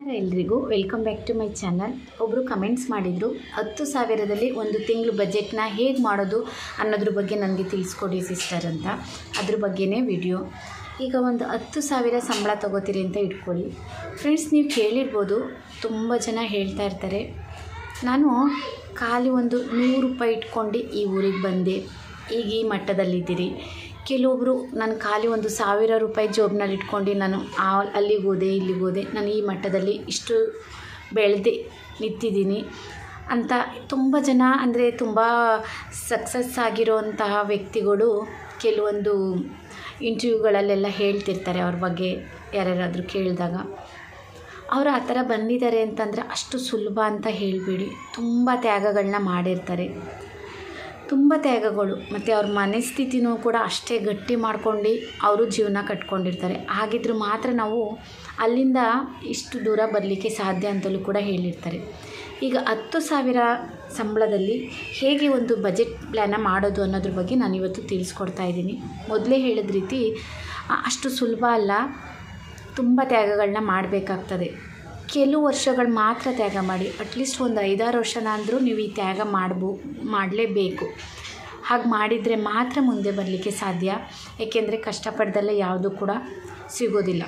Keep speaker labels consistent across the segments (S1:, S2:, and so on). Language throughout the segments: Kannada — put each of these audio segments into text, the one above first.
S1: ಎಲ್ರಿಗೂ welcome back to my channel ಒಬ್ಬರು ಕಮೆಂಟ್ಸ್ ಮಾಡಿದರು ಹತ್ತು ಸಾವಿರದಲ್ಲಿ ಒಂದು ತಿಂಗಳು ಬಜೆಟ್ನ ಹೇಗೆ ಮಾಡೋದು ಅನ್ನೋದ್ರ ಬಗ್ಗೆ ನನಗೆ ತಿಳಿಸ್ಕೊಡಿ ಸಿಸ್ಟರ್ ಅಂತ ಅದ್ರ ಬಗ್ಗೆನೇ ವಿಡಿಯೋ ಈಗ ಒಂದು ಹತ್ತು ಸಾವಿರ ಸಂಬಳ ತಗೋತೀರಿ ಅಂತ ಇಟ್ಕೊಳ್ಳಿ ಫ್ರೆಂಡ್ಸ್ ನೀವು ಕೇಳಿರ್ಬೋದು ತುಂಬ ಜನ ಹೇಳ್ತಾ ಇರ್ತಾರೆ ನಾನು ಖಾಲಿ ಒಂದು ನೂರು ರೂಪಾಯಿ ಇಟ್ಕೊಂಡು ಈ ಊರಿಗೆ ಬಂದೆ ಈಗ ಈ ಮಟ್ಟದಲ್ಲಿದ್ದೀರಿ ಕೆಲವೊಬ್ಬರು ನಾನು ಖಾಲಿ ಒಂದು ಸಾವಿರ ರೂಪಾಯಿ ಜೋಬ್ನಲ್ಲಿ ಇಟ್ಕೊಂಡು ನಾನು ಆ ಅಲ್ಲಿಗೆ ಹೋದೆ ಇಲ್ಲಿಗೆ ಹೋದೆ ನಾನು ಈ ಮಟ್ಟದಲ್ಲಿ ಇಷ್ಟು ಬೆಳೆದೆ ನಿಂತಿದ್ದೀನಿ ಅಂತ ತುಂಬ ಜನ ಅಂದರೆ ತುಂಬ ಸಕ್ಸಸ್ ಆಗಿರೋಂತಹ ವ್ಯಕ್ತಿಗಳು ಕೆಲವೊಂದು ಇಂಟರ್ವ್ಯೂಗಳಲ್ಲೆಲ್ಲ ಹೇಳ್ತಿರ್ತಾರೆ ಅವ್ರ ಬಗ್ಗೆ ಯಾರ್ಯಾರಾದರೂ ಕೇಳಿದಾಗ ಅವರು ಆ ಥರ ಬಂದಿದ್ದಾರೆ ಅಂತಂದರೆ ಅಷ್ಟು ಸುಲಭ ಅಂತ ಹೇಳಬೇಡಿ ತುಂಬ ತ್ಯಾಗಗಳನ್ನ ಮಾಡಿರ್ತಾರೆ ತುಂಬ ತ್ಯಾಗಗಳು ಮತ್ತು ಅವ್ರ ಮನಸ್ಥಿತಿನೂ ಕೂಡ ಅಷ್ಟೇ ಗಟ್ಟಿ ಮಾಡ್ಕೊಂಡು ಅವರು ಜೀವನ ಕಟ್ಕೊಂಡಿರ್ತಾರೆ ಹಾಗಿದ್ರೂ ಮಾತ್ರ ನಾವು ಅಲ್ಲಿಂದ ಇಷ್ಟು ದೂರ ಬರಲಿಕ್ಕೆ ಸಾಧ್ಯ ಅಂತಲೂ ಕೂಡ ಹೇಳಿರ್ತಾರೆ ಈಗ ಹತ್ತು ಸಾವಿರ ಸಂಬಳದಲ್ಲಿ ಹೇಗೆ ಒಂದು ಬಜೆಟ್ ಪ್ಲ್ಯಾನ ಮಾಡೋದು ಅನ್ನೋದ್ರ ಬಗ್ಗೆ ನಾನು ಇವತ್ತು ತಿಳಿಸ್ಕೊಡ್ತಾ ಇದ್ದೀನಿ ಮೊದಲೇ ಹೇಳಿದ ರೀತಿ ಆ- ಅಷ್ಟು ಸುಲಭ ಅಲ್ಲ ತುಂಬ ತ್ಯಾಗಗಳನ್ನ ಮಾಡಬೇಕಾಗ್ತದೆ ಕೆಲವು ವರ್ಷಗಳು ಮಾತ್ರ ತ್ಯಾಗ ಮಾಡಿ ಅಟ್ಲೀಸ್ಟ್ ಒಂದು ಐದಾರು ವರ್ಷನಾದರೂ ನೀವು ಈ ತ್ಯಾಗ ಮಾಡ್ಬೋ ಮಾಡಲೇಬೇಕು ಹಾಗೆ ಮಾಡಿದರೆ ಮಾತ್ರ ಮುಂದೆ ಬರಲಿಕ್ಕೆ ಸಾಧ್ಯ ಏಕೆಂದರೆ ಕಷ್ಟಪಡ್ದಲ್ಲೇ ಯಾವುದೂ ಕೂಡ ಸಿಗೋದಿಲ್ಲ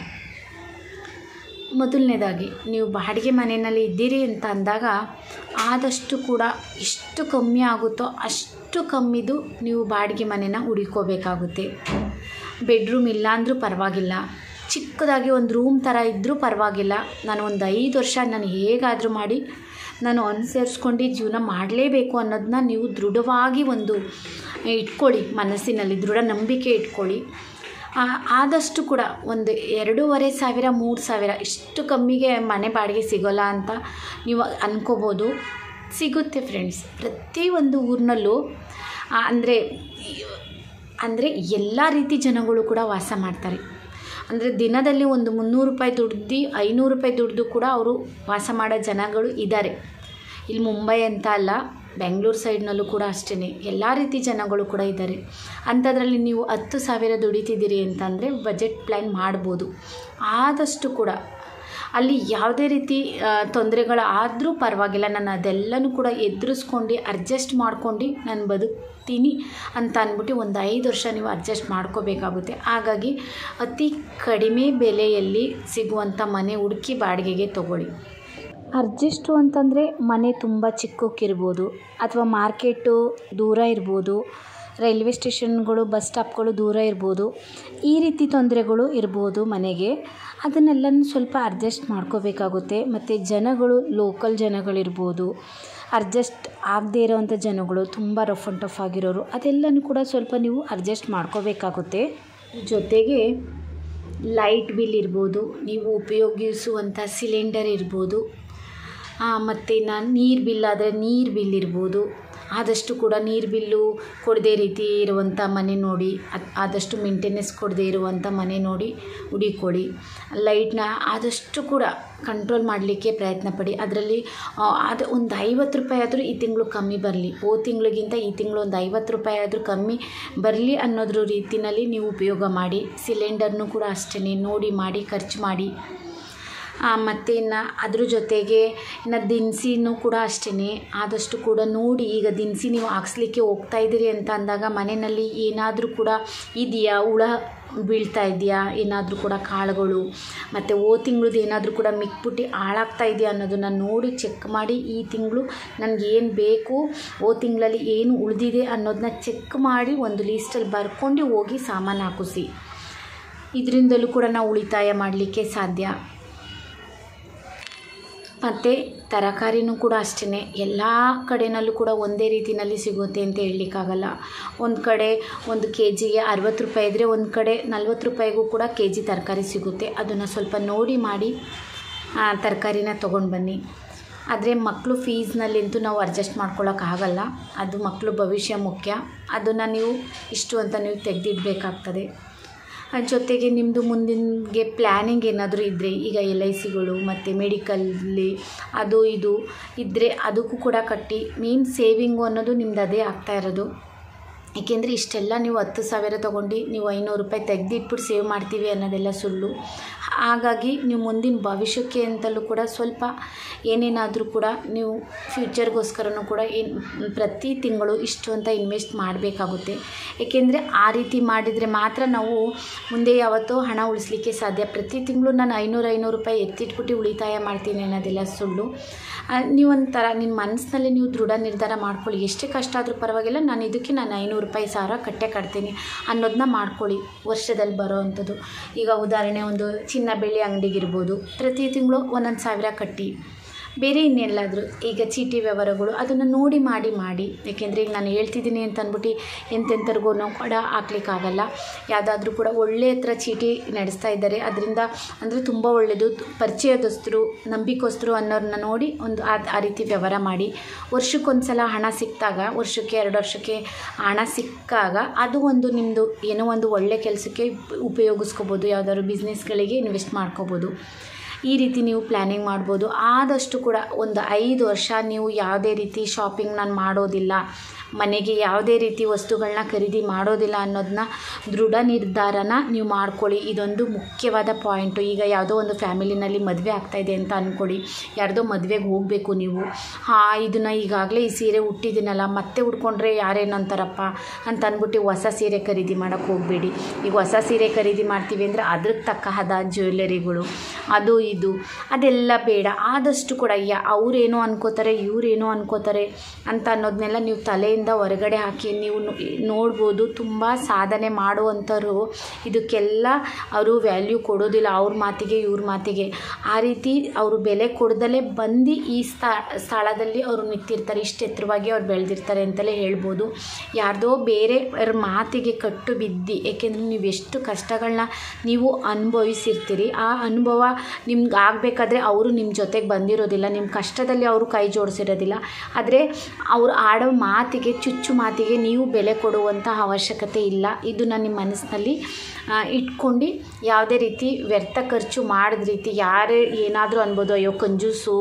S1: ಮೊದಲನೇದಾಗಿ ನೀವು ಬಾಡಿಗೆ ಮನೆಯಲ್ಲಿ ಇದ್ದೀರಿ ಅಂತ ಅಂದಾಗ ಆದಷ್ಟು ಕೂಡ ಎಷ್ಟು ಕಮ್ಮಿ ಆಗುತ್ತೋ ಅಷ್ಟು ಕಮ್ಮಿದು ನೀವು ಬಾಡಿಗೆ ಮನೆನ ಹುಡುಕೋಬೇಕಾಗುತ್ತೆ ಬೆಡ್ರೂಮ್ ಇಲ್ಲ ಅಂದರೂ ಪರವಾಗಿಲ್ಲ ಚಿಕ್ಕದಾಗಿ ಒಂದು ರೂಮ್ ಥರ ಇದ್ದರೂ ಪರವಾಗಿಲ್ಲ ನಾನು ಒಂದು ಐದು ವರ್ಷ ನಾನು ಹೇಗಾದರೂ ಮಾಡಿ ನಾನು ಅನುಸರಿಸ್ಕೊಂಡು ಜೀವನ ಮಾಡಲೇಬೇಕು ಅನ್ನೋದನ್ನ ನೀವು ದೃಢವಾಗಿ ಒಂದು ಇಟ್ಕೊಳ್ಳಿ ಮನಸ್ಸಿನಲ್ಲಿ ದೃಢ ನಂಬಿಕೆ ಇಟ್ಕೊಳ್ಳಿ ಆ- ಆದಷ್ಟು ಕೂಡ ಒಂದು ಎರಡೂವರೆ ಸಾವಿರ ಮೂರು ಸಾವಿರ ಇಷ್ಟು ಕಮ್ಮಿಗೆ ಮನೆ ಬಾಡಿಗೆ ಸಿಗೋಲ್ಲ ಅಂತ ನೀವು ಅನ್ಕೋಬೋದು ಸಿಗುತ್ತೆ ಫ್ರೆಂಡ್ಸ್ ಪ್ರತಿಯೊಂದು ಊರಿನಲ್ಲೂ ಅಂದರೆ ಅಂದರೆ ಎಲ್ಲ ರೀತಿ ಜನಗಳು ಕೂಡ ವಾಸ ಮಾಡ್ತಾರೆ ಅಂದರೆ ದಿನದಲ್ಲಿ ಒಂದು ಮುನ್ನೂರು ರೂಪಾಯಿ ದುಡ್ದು ಐನೂರು ರೂಪಾಯಿ ದುಡ್ದು ಕೂಡ ಅವರು ವಾಸ ಮಾಡೋ ಜನಗಳು ಇದ್ದಾರೆ ಇಲ್ಲಿ ಮುಂಬೈ ಅಂತ ಅಲ್ಲ ಬೆಂಗಳೂರು ಸೈಡ್ನಲ್ಲೂ ಕೂಡ ಅಷ್ಟೇ ಎಲ್ಲ ರೀತಿ ಜನಗಳು ಕೂಡ ಇದ್ದಾರೆ ಅಂಥದ್ರಲ್ಲಿ ನೀವು ಹತ್ತು ಸಾವಿರ ದುಡಿತಿದ್ದೀರಿ ಅಂತಂದರೆ ಬಜೆಟ್ ಪ್ಲ್ಯಾನ್ ಮಾಡ್ಬೋದು ಆದಷ್ಟು ಕೂಡ ಅಲ್ಲಿ ಯಾವುದೇ ರೀತಿ ತೊಂದರೆಗಳು ಆದರೂ ಪರವಾಗಿಲ್ಲ ನಾನು ಅದೆಲ್ಲನೂ ಕೂಡ ಎದುರಿಸ್ಕೊಂಡು ಅಡ್ಜಸ್ಟ್ ಮಾಡ್ಕೊಂಡು ನಾನು ಬದುಕ್ತೀನಿ ಅಂತ ಅಂದ್ಬಿಟ್ಟು ಒಂದು ಐದು ವರ್ಷ ನೀವು ಅಡ್ಜಸ್ಟ್ ಮಾಡ್ಕೋಬೇಕಾಗುತ್ತೆ ಹಾಗಾಗಿ ಅತಿ ಕಡಿಮೆ ಬೆಲೆಯಲ್ಲಿ ಸಿಗುವಂಥ ಮನೆ ಹುಡುಕಿ ಬಾಡಿಗೆಗೆ ತಗೊಳ್ಳಿ ಅರ್ಜೆಸ್ಟು ಅಂತಂದರೆ ಮನೆ ತುಂಬ ಚಿಕ್ಕಕ್ಕಿರ್ಬೋದು ಅಥವಾ ಮಾರ್ಕೆಟು ದೂರ ಇರ್ಬೋದು ರೈಲ್ವೆ ಸ್ಟೇಷನ್ಗಳು ಬಸ್ ಸ್ಟಾಪ್ಗಳು ದೂರ ಇರ್ಬೋದು ಈ ರೀತಿ ತೊಂದರೆಗಳು ಇರ್ಬೋದು ಮನೆಗೆ ಅದನ್ನೆಲ್ಲನೂ ಸ್ವಲ್ಪ ಅಡ್ಜಸ್ಟ್ ಮಾಡ್ಕೋಬೇಕಾಗುತ್ತೆ ಮತ್ತು ಜನಗಳು ಲೋಕಲ್ ಜನಗಳಿರ್ಬೋದು ಅಡ್ಜಸ್ಟ್ ಆಗದೇ ಇರೋವಂಥ ಜನಗಳು ತುಂಬ ರಫ್ ಆ್ಯಂಡ್ ಟಫ್ ಆಗಿರೋರು ಅದೆಲ್ಲನೂ ಕೂಡ ಸ್ವಲ್ಪ ನೀವು ಅಡ್ಜಸ್ಟ್ ಮಾಡ್ಕೋಬೇಕಾಗುತ್ತೆ ಜೊತೆಗೆ ಲೈಟ್ ಬಿಲ್ ಇರ್ಬೋದು ನೀವು ಉಪಯೋಗಿಸುವಂಥ ಸಿಲಿಂಡರ್ ಇರ್ಬೋದು ಮತ್ತು ನಾನು ನೀರು ಬಿಲ್ ಆದರೆ ನೀರು ಬಿಲ್ ಇರ್ಬೋದು ಆದಷ್ಟು ಕೂಡ ನೀರು ಬಿಲ್ಲು ಕೊಡದೇ ರೀತಿ ಇರುವಂಥ ಮನೆ ನೋಡಿ ಅದ್- ಆದಷ್ಟು ಮೇಂಟೆನೆನ್ಸ್ ಕೊಡದೇ ಇರುವಂಥ ಮನೆ ನೋಡಿ ಹುಡುಕೊಳ್ಳಿ ಲೈಟ್ನ ಆದಷ್ಟು ಕೂಡ ಕಂಟ್ರೋಲ್ ಮಾಡಲಿಕ್ಕೆ ಪ್ರಯತ್ನ ಪಡಿ ಅದರಲ್ಲಿ ಅದು ಒಂದು ಐವತ್ತು ರೂಪಾಯಿ ಆದರೂ ಈ ತಿಂಗಳು ಕಮ್ಮಿ ಬರಲಿ ಓ ತಿಂಗಳಿಗಿಂತ ಈ ತಿಂಗಳು ಒಂದು ಐವತ್ತು ರೂಪಾಯಿ ಆದರೂ ಕಮ್ಮಿ ಬರಲಿ ಅನ್ನೋದ್ರ ರೀತಿಯಲ್ಲಿ ನೀವು ಉಪಯೋಗ ಮಾಡಿ ಸಿಲಿಂಡರ್ನು ಕೂಡ ಅಷ್ಟೇ ನೋಡಿ ಮಾಡಿ ಖರ್ಚು ಮಾಡಿ ಮತ್ತು ಇನ್ನು ಅದ್ರ ಜೊತೆಗೆ ಇನ್ನು ದಿನಸಿನೂ ಕೂಡ ಅಷ್ಟೇ ಆದಷ್ಟು ಕೂಡ ನೋಡಿ ಈಗ ದಿನಸಿ ನೀವು ಹಾಕ್ಸ್ಲಿಕ್ಕೆ ಹೋಗ್ತಾ ಇದ್ದೀರಿ ಅಂತ ಅಂದಾಗ ಮನೆಯಲ್ಲಿ ಏನಾದರೂ ಕೂಡ ಇದೆಯಾ ಹುಳ ಬೀಳ್ತಾ ಇದೆಯಾ ಏನಾದರೂ ಕೂಡ ಕಾಳುಗಳು ಮತ್ತು ಓ ತಿಂಗಳದ್ದು ಏನಾದರೂ ಕೂಡ ಮಿಕ್ಬಿಟ್ಟು ಹಾಳಾಗ್ತಾ ಇದೆಯಾ ಅನ್ನೋದನ್ನು ನೋಡಿ ಚೆಕ್ ಮಾಡಿ ಈ ತಿಂಗಳು ನನಗೆ ಏನು ಬೇಕು ಓ ತಿಂಗಳಲ್ಲಿ ಏನು ಉಳಿದಿದೆ ಅನ್ನೋದನ್ನ ಚೆಕ್ ಮಾಡಿ ಒಂದು ಲೀಸ್ಟಲ್ಲಿ ಬರ್ಕೊಂಡು ಹೋಗಿ ಸಾಮಾನು ಹಾಕಿಸಿ ಇದರಿಂದಲೂ ಕೂಡ ನಾವು ಉಳಿತಾಯ ಮಾಡಲಿಕ್ಕೆ ಸಾಧ್ಯ ಮತ್ತು ತರಕಾರಿನೂ ಕೂಡ ಅಷ್ಟೇ ಎಲ್ಲ ಕಡೆಯಲ್ಲೂ ಕೂಡ ಒಂದೇ ರೀತಿಯಲ್ಲಿ ಸಿಗುತ್ತೆ ಅಂತ ಹೇಳಲಿಕ್ಕಾಗಲ್ಲ ಒಂದು ಕಡೆ ಒಂದು ಕೆ ಜಿಗೆ ಅರವತ್ತು ರೂಪಾಯಿ ಇದ್ದರೆ ಒಂದು ಕಡೆ ನಲ್ವತ್ತು ರೂಪಾಯಿಗೂ ಕೂಡ ಕೆ ಜಿ ತರಕಾರಿ ಸಿಗುತ್ತೆ ಅದನ್ನು ಸ್ವಲ್ಪ ನೋಡಿ ಮಾಡಿ ಆ, ತರಕಾರಿನ ತೊಗೊಂಡು ಬನ್ನಿ ಆದರೆ ಮಕ್ಕಳು ಫೀಸ್ನಲ್ಲಂತೂ ನಾವು ಅಡ್ಜಸ್ಟ್ ಮಾಡ್ಕೊಳ್ಳೋಕ್ಕಾಗಲ್ಲ ಅದು ಮಕ್ಕಳು ಭವಿಷ್ಯ ಮುಖ್ಯ ಅದನ್ನು ನೀವು ಇಷ್ಟು ಅಂತ ನೀವು ತೆಗೆದಿಡಬೇಕಾಗ್ತದೆ ಅದ್ರ ಜೊತೆಗೆ ನಿಮ್ಮದು ಮುಂದಿನಗೆ ಪ್ಲ್ಯಾನಿಂಗ್ ಏನಾದರೂ ಇದ್ದರೆ ಈಗ ಎಲ್ ಐ ಸಿಗಳು ಮತ್ತು ಮೆಡಿಕಲ್ಲಿ ಅದು ಇದು ಇದ್ದರೆ ಅದಕ್ಕೂ ಕೂಡ ಕಟ್ಟಿ ಮೇನ್ ಸೇವಿಂಗು ಅನ್ನೋದು ನಿಮ್ದು ಅದೇ ಆಗ್ತಾ ಇರೋದು ಏಕೆಂದರೆ ಇಷ್ಟೆಲ್ಲ ನೀವು ಹತ್ತು ಸಾವಿರ ತೊಗೊಂಡು ನೀವು ಐನೂರು ರೂಪಾಯಿ ತೆಗೆದಿಟ್ಬಿಟ್ಟು ಸೇವ್ ಮಾಡ್ತೀವಿ ಅನ್ನೋದೆಲ್ಲ ಸುಳ್ಳು ಹಾಗಾಗಿ ನೀವು ಮುಂದಿನ ಭವಿಷ್ಯಕ್ಕೆ ಅಂತಲೂ ಕೂಡ ಸ್ವಲ್ಪ ಏನೇನಾದರೂ ಕೂಡ ನೀವು ಫ್ಯೂಚರ್ಗೋಸ್ಕರನೂ ಕೂಡ ಏನು ಪ್ರತಿ ತಿಂಗಳು ಇಷ್ಟು ಅಂತ ಇನ್ವೆಸ್ಟ್ ಮಾಡಬೇಕಾಗುತ್ತೆ ಏಕೆಂದರೆ ಆ ರೀತಿ ಮಾಡಿದರೆ ಮಾತ್ರ ನಾವು ಮುಂದೆ ಯಾವತ್ತೋ ಹಣ ಉಳಿಸ್ಲಿಕ್ಕೆ ಸಾಧ್ಯ ಪ್ರತಿ ತಿಂಗಳು ನಾನು ಐನೂರು ಐನೂರು ರೂಪಾಯಿ ಎತ್ತಿಟ್ಬಿಟ್ಟು ಉಳಿತಾಯ ಮಾಡ್ತೀನಿ ಅನ್ನೋದೆಲ್ಲ ಸುಳ್ಳು ನೀವೊಂಥರ ನಿಮ್ಮ ಮನಸ್ಸಿನಲ್ಲಿ ನೀವು ದೃಢ ನಿರ್ಧಾರ ಮಾಡ್ಕೊಳ್ಳಿ ಎಷ್ಟೇ ಕಷ್ಟ ಆದರೂ ಪರವಾಗಿಲ್ಲ ನಾನು ಇದಕ್ಕೆ ನಾನು ಐನೂರು ರೂಪಾಯಿ ಸಾವಿರ ಕಟ್ಟೆ ಕಟ್ತೀನಿ ಅನ್ನೋದನ್ನ ಮಾಡ್ಕೊಳ್ಳಿ ವರ್ಷದಲ್ಲಿ ಬರೋ ಅಂಥದ್ದು ಈಗ ಉದಾಹರಣೆ ಒಂದು ಚಿನ್ನ ಬೆಳ್ಳಿ ಅಂಗಡಿಗಿರ್ಬೋದು ಪ್ರತಿ ತಿಂಗಳು ಒಂದೊಂದು ಸಾವಿರ ಕಟ್ಟಿ ಬೇರೆ ಇನ್ನೆಲ್ಲಾದರೂ ಈಗ ಚೀಟಿ ವ್ಯವಹಾರಗಳು ಅದನ್ನು ನೋಡಿ ಮಾಡಿ ಮಾಡಿ ಏಕೆಂದರೆ ಈಗ ನಾನು ಹೇಳ್ತಿದ್ದೀನಿ ಅಂತ ಅಂದ್ಬಿಟ್ಟು ಎಂತೆಂಥವ್ರಿಗೂ ನಾವು ಕೂಡ ಹಾಕ್ಲಿಕ್ಕಾಗಲ್ಲ ಯಾವುದಾದ್ರೂ ಕೂಡ ಒಳ್ಳೆ ಹತ್ರ ಚೀಟಿ ನಡೆಸ್ತಾ ಇದ್ದಾರೆ ಅದರಿಂದ ಅಂದರೆ ತುಂಬ ಒಳ್ಳೆಯದು ಪರಿಚಯದಸ್ತರು ನಂಬಿಕಸ್ತರು ಅನ್ನೋರನ್ನ ನೋಡಿ ಒಂದು ಆ ಆ ರೀತಿ ವ್ಯವಹಾರ ಮಾಡಿ ವರ್ಷಕ್ಕೊಂದು ಸಲ ಹಣ ಸಿಕ್ಕಿದಾಗ ವರ್ಷಕ್ಕೆ ಎರಡು ವರ್ಷಕ್ಕೆ ಹಣ ಸಿಕ್ಕಾಗ ಅದು ಒಂದು ನಿಮ್ಮದು ಏನೋ ಒಂದು ಒಳ್ಳೆ ಕೆಲಸಕ್ಕೆ ಉಪಯೋಗಿಸ್ಕೋಬೋದು ಯಾವುದಾದ್ರು ಬಿಸ್ನೆಸ್ಗಳಿಗೆ ಇನ್ವೆಸ್ಟ್ ಮಾಡ್ಕೋಬೋದು ಈ ರೀತಿ ನೀವು ಪ್ಲ್ಯಾನಿಂಗ್ ಮಾಡ್ಬೋದು ಆದಷ್ಟು ಕೂಡ ಒಂದು ಐದು ವರ್ಷ ನೀವು ಯಾವುದೇ ರೀತಿ ಶಾಪಿಂಗ್ ನಾನು ಮಾಡೋದಿಲ್ಲ ಮನೆಗೆ ಯಾವುದೇ ರೀತಿ ವಸ್ತುಗಳನ್ನ ಖರೀದಿ ಮಾಡೋದಿಲ್ಲ ಅನ್ನೋದನ್ನ ದೃಢ ನಿರ್ಧಾರನ ನೀವು ಮಾಡ್ಕೊಳ್ಳಿ ಇದೊಂದು ಮುಖ್ಯವಾದ ಪಾಯಿಂಟು ಈಗ ಯಾವುದೋ ಒಂದು ಫ್ಯಾಮಿಲಿನಲ್ಲಿ ಮದುವೆ ಆಗ್ತಾಯಿದೆ ಅಂತ ಅಂದ್ಕೊಳ್ಳಿ ಯಾರ್ದೋ ಮದುವೆಗೆ ಹೋಗಬೇಕು ನೀವು ಹಾಂ ಇದನ್ನು ಈಗಾಗಲೇ ಈ ಸೀರೆ ಉಟ್ಟಿದ್ದೀನಲ್ಲ ಮತ್ತೆ ಉಟ್ಕೊಂಡ್ರೆ ಯಾರೇನು ಅಂತಾರಪ್ಪ ಅಂತ ಅಂದ್ಬಿಟ್ಟು ಹೊಸ ಸೀರೆ ಖರೀದಿ ಮಾಡೋಕ್ಕೆ ಹೋಗಬೇಡಿ ಈಗ ಹೊಸ ಸೀರೆ ಖರೀದಿ ಮಾಡ್ತೀವಿ ಅಂದರೆ ಅದ್ರಕ್ಕೆ ತಕ್ಕಹದ ಜ್ಯುವೆಲ್ಲರಿಗಳು ಅದು ಇದು ಅದೆಲ್ಲ ಬೇಡ ಆದಷ್ಟು ಕೂಡ ಯಾ ಅವರೇನೋ ಅನ್ಕೋತಾರೆ ಇವರೇನೋ ಅನ್ಕೋತಾರೆ ಅಂತ ಅನ್ನೋದನ್ನೆಲ್ಲ ನೀವು ತಲೆಯಿಂದ ಹೊರಗಡೆ ಹಾಕಿ ನೀವು ನೋಡ್ಬೋದು ತುಂಬ ಸಾಧನೆ ಮಾಡುವಂಥವ್ರು ಇದಕ್ಕೆಲ್ಲ ಅವರು ವ್ಯಾಲ್ಯೂ ಕೊಡೋದಿಲ್ಲ ಅವ್ರ ಮಾತಿಗೆ ಇವ್ರ ಮಾತಿಗೆ ಆ ರೀತಿ ಅವರು ಬೆಲೆ ಕೊಡ್ದಲೇ ಬಂದು ಈ ಸ್ಥಳದಲ್ಲಿ ಅವರು ನಿಂತಿರ್ತಾರೆ ಇಷ್ಟು ಎತ್ತರವಾಗಿ ಅವ್ರು ಬೆಳೆದಿರ್ತಾರೆ ಅಂತಲೇ ಹೇಳ್ಬೋದು ಯಾರ್ದೋ ಬೇರೆಯವ್ರ ಮಾತಿಗೆ ಕಟ್ಟು ಬಿದ್ದು ಏಕೆಂದರೆ ನೀವು ಎಷ್ಟು ಕಷ್ಟಗಳನ್ನ ನೀವು ಅನುಭವಿಸಿರ್ತೀರಿ ಆ ಅನುಭವ ನಿಮ್ಗೆ ಆಗಬೇಕಾದ್ರೆ ಅವರು ನಿಮ್ಮ ಜೊತೆಗೆ ಬಂದಿರೋದಿಲ್ಲ ನಿಮ್ಮ ಕಷ್ಟದಲ್ಲಿ ಅವರು ಕೈ ಜೋಡಿಸಿರೋದಿಲ್ಲ ಆದರೆ ಅವ್ರು ಆಡೋ ಮಾತಿಗೆ ಚುಚ್ಚು ಮಾತಿಗೆ ನೀವು ಬೆಲೆ ಕೊಡುವಂಥ ಅವಶ್ಯಕತೆ ಇಲ್ಲ ಇದನ್ನು ನಿಮ್ಮ ಮನಸ್ಸಿನಲ್ಲಿ ಇಟ್ಕೊಂಡು ಯಾವುದೇ ರೀತಿ ವ್ಯರ್ಥ ಖರ್ಚು ಮಾಡಿದ ರೀತಿ ಯಾರೇ ಏನಾದರೂ ಅನ್ಬೋದು ಅಯ್ಯೋ ಕಂಜೂಸು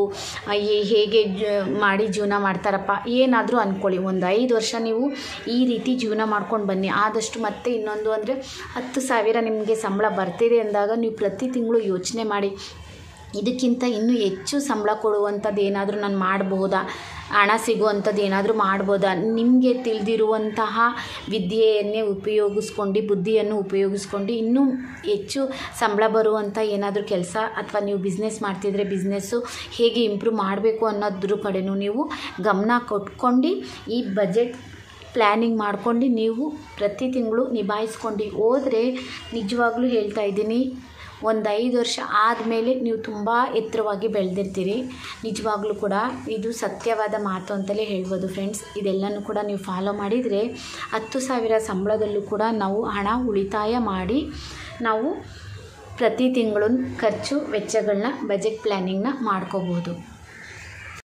S1: ಹೇಗೆ ಮಾಡಿ ಜೀವನ ಮಾಡ್ತಾರಪ್ಪ ಏನಾದರೂ ಅಂದ್ಕೊಳ್ಳಿ ಒಂದು ಐದು ವರ್ಷ ನೀವು ಈ ರೀತಿ ಜೀವನ ಮಾಡ್ಕೊಂಡು ಬನ್ನಿ ಆದಷ್ಟು ಮತ್ತೆ ಇನ್ನೊಂದು ಅಂದರೆ ಹತ್ತು ಸಾವಿರ ನಿಮಗೆ ಸಂಬಳ ಬರ್ತಿದೆ ಅಂದಾಗ ನೀವು ಪ್ರತಿ ತಿಂಗಳು ಯೋಚನೆ ಮಾಡಿ ಇದಕ್ಕಿಂತ ಇನ್ನೂ ಹೆಚ್ಚು ಸಂಬಳ ಕೊಡುವಂಥದ್ದು ಏನಾದರೂ ನಾನು ಮಾಡಬಹುದಾ ಹಣ ಸಿಗುವಂಥದ್ದು ಏನಾದರೂ ಮಾಡ್ಬೋದಾ ನಿಮಗೆ ತಿಳಿದಿರುವಂತಹ ವಿದ್ಯೆಯನ್ನೇ ಉಪಯೋಗಿಸ್ಕೊಂಡು ಬುದ್ಧಿಯನ್ನು ಉಪಯೋಗಿಸ್ಕೊಂಡು ಇನ್ನೂ ಹೆಚ್ಚು ಸಂಬಳ ಬರುವಂಥ ಏನಾದರೂ ಕೆಲಸ ಅಥವಾ ನೀವು ಬಿಸ್ನೆಸ್ ಮಾಡ್ತಿದ್ರೆ ಬಿಸ್ನೆಸ್ಸು ಹೇಗೆ ಇಂಪ್ರೂವ್ ಮಾಡಬೇಕು ಅನ್ನೋದ್ರ ಕಡೆನೂ ನೀವು ಗಮನ ಕೊಟ್ಕೊಂಡು ಈ ಬಜೆಟ್ ಪ್ಲ್ಯಾನಿಂಗ್ ಮಾಡ್ಕೊಂಡು ನೀವು ಪ್ರತಿ ತಿಂಗಳು ನಿಭಾಯಿಸ್ಕೊಂಡು ಹೋದರೆ ನಿಜವಾಗ್ಲೂ ಹೇಳ್ತಾ ಇದ್ದೀನಿ ಒಂದು ಐದು ವರ್ಷ ಆದಮೇಲೆ ನೀವು ತುಂಬ ಎತ್ತರವಾಗಿ ಬೆಳೆದಿರ್ತೀರಿ ನಿಜವಾಗ್ಲೂ ಕೂಡ ಇದು ಸತ್ಯವಾದ ಮಾತು ಅಂತಲೇ ಹೇಳ್ಬೋದು ಫ್ರೆಂಡ್ಸ್ ಇದೆಲ್ಲನೂ ಕೂಡ ನೀವು ಫಾಲೋ ಮಾಡಿದರೆ ಹತ್ತು ಸಾವಿರ ಸಂಬಳದಲ್ಲೂ ಕೂಡ ನಾವು ಹಣ ಉಳಿತಾಯ ಮಾಡಿ ನಾವು ಪ್ರತಿ ತಿಂಗಳು ಖರ್ಚು ವೆಚ್ಚಗಳನ್ನ ಬಜೆಟ್ ಪ್ಲ್ಯಾನಿಂಗ್ನ ಮಾಡ್ಕೋಬೋದು